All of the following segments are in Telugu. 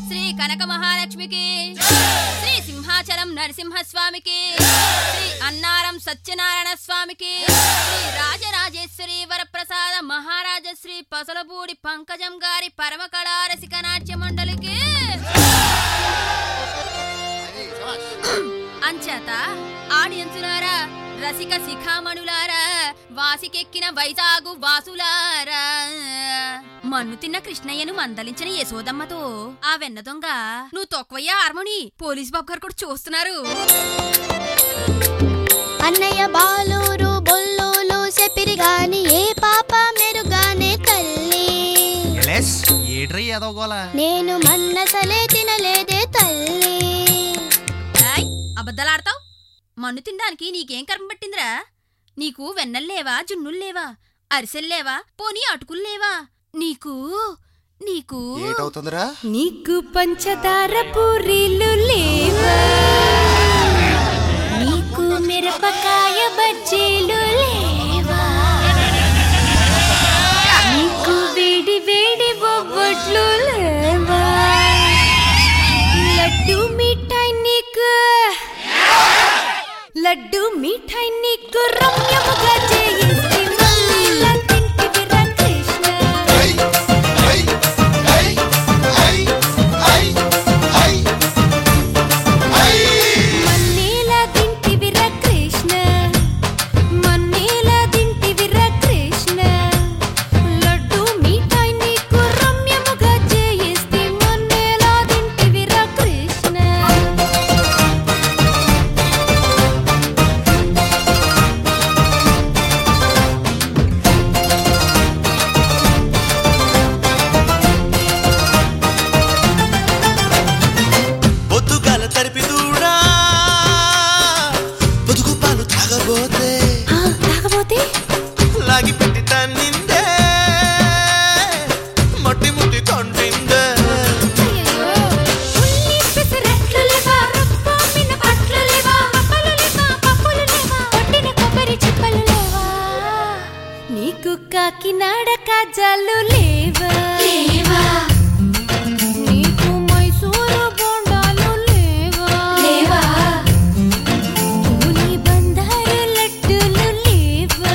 శ్రీ కనక మహాలక్ష్మికి శ్రీ సింహాచలం నరసింహస్వామికి శ్రీ అన్నారం సత్యనారాయణ స్వామికి శ్రీ రాజరాజేశ్వరి వరప్రసాద మహారాజ శ్రీ పసలపూడి పంకజం గారి పరమ కళారసిక నాట్య మండలికి అంచేత ఆడియన్సులారా రసిక శిఖామణులారా వాసికెక్కిన వైజాగు వాసులారా మన్ను తిన్న కృష్ణయ్యను మందలించిన యశోదమ్మతో ఆ వెన్న దొంగ నువ్వు తొక్కవయ్యా హార్మోని పోలీస్ బాబు గారు కూడా చూస్తున్నారు అన్నయ్య బాలూరు బొల్లూలు చెప్పిరి గాని ఏ పాప మెరుగానే తల్లి ఎలెస్ ఏట్రీ ఎదవగోల నేను మన్నసలే తినలేదే తల్లి ఏయ్, అబద్ధాలాడతావ్ మన్ను తినడానికి నీకేం కర్మ పట్టిందిరా నీకు వెన్నల్లేవా జున్నుల్లేవా అరిసెల్లేవా పోనీ అటుకుల్లేవా నీకు నీకు ఏటవుతుందిరా నీకు పంచదార పూరీలు లేవా నీకు మిరపకాయ బజ్జీలు లేవా నీకు వేడి వేడి బొబ్బట్లు లేవా లడ్డు మిఠాయి నీకు లడ్డు మిఠాయి నీకు రమ్యముగా చేయిస్తే మమ్మీలా తింటివిరా కృష్ణ మన్నేలా తింటివిరా కృష్ణ మన్నేలా తింటివిరా కృష్ణ లడ్డు మిఠాయి నీకు రమ్యముగా చేయిస్తే మన్నేలా తింటివిరా కృష్ణ బొద్దుగాల తరిపి దూడా బతుకు పాలు తాగబోతే ఆ, తాగబోతే లాగి పెట్టి తన్నిందే మట్టి ముట్టి కంటిందే అయ్యయ్యో. ఉల్లి పెసరట్లు లేవా, రవ్వ మినపట్లు లేవా, అప్పలు లేవా, పప్పులు లేవా, కొట్టిన కొబ్బరి చిప్పలు లేవా? నీకు కాకినాడ కాజాలు లేవా నీకు మైసూరు బోండాలు లేవా పూలి బందారు లడ్డులు లేవా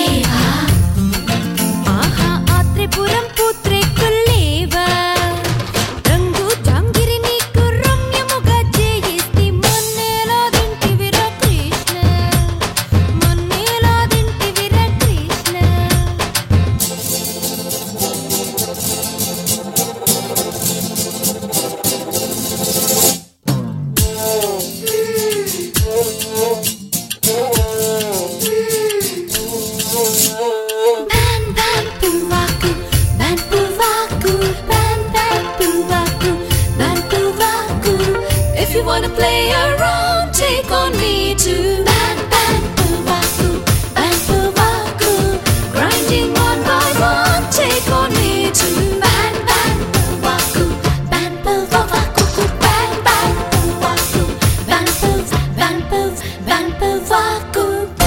ఆహా ఆ త్రిపురం పూత్రేకులేవా రంగు జాంగిరి నీకు రమ్యముగా చేయిస్తే మొన్నేలా దింటివిరా Krishna మొన్నేలా దింటివిరా Krishna Ban ban puwaku, ban puwaku, ban ban puwaku, ban puwaku. If you wanna play around, take on me too. Ban ban puwaku, ban puwaku, grinding one by one, take on me too. Ban ban puwaku, ban puwaku, ban ban puwaku, ban puw, ban puw, ban puwaku.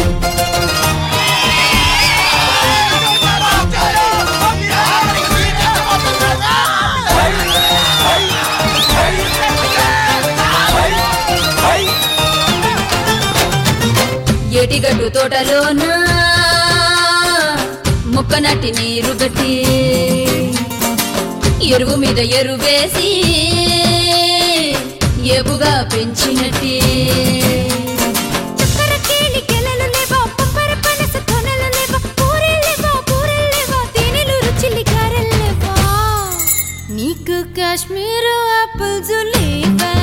ఏటిగడ్డు తోటలోన ముక్క నట్టి నీరు గట్టి ఎరువు మీద ఎరువేసి ఏపుగా పెంచినట్టి చక్కెర కేళి గెలలు లేవా, పప్పర పనస తొనలు లేవా, పూరీలు లేవా, పూరీలు లేవా, తేనెలు రుచిలి గారెలు లేవా. నీకు కాశ్మీరు ఆపిల్స్ లేవా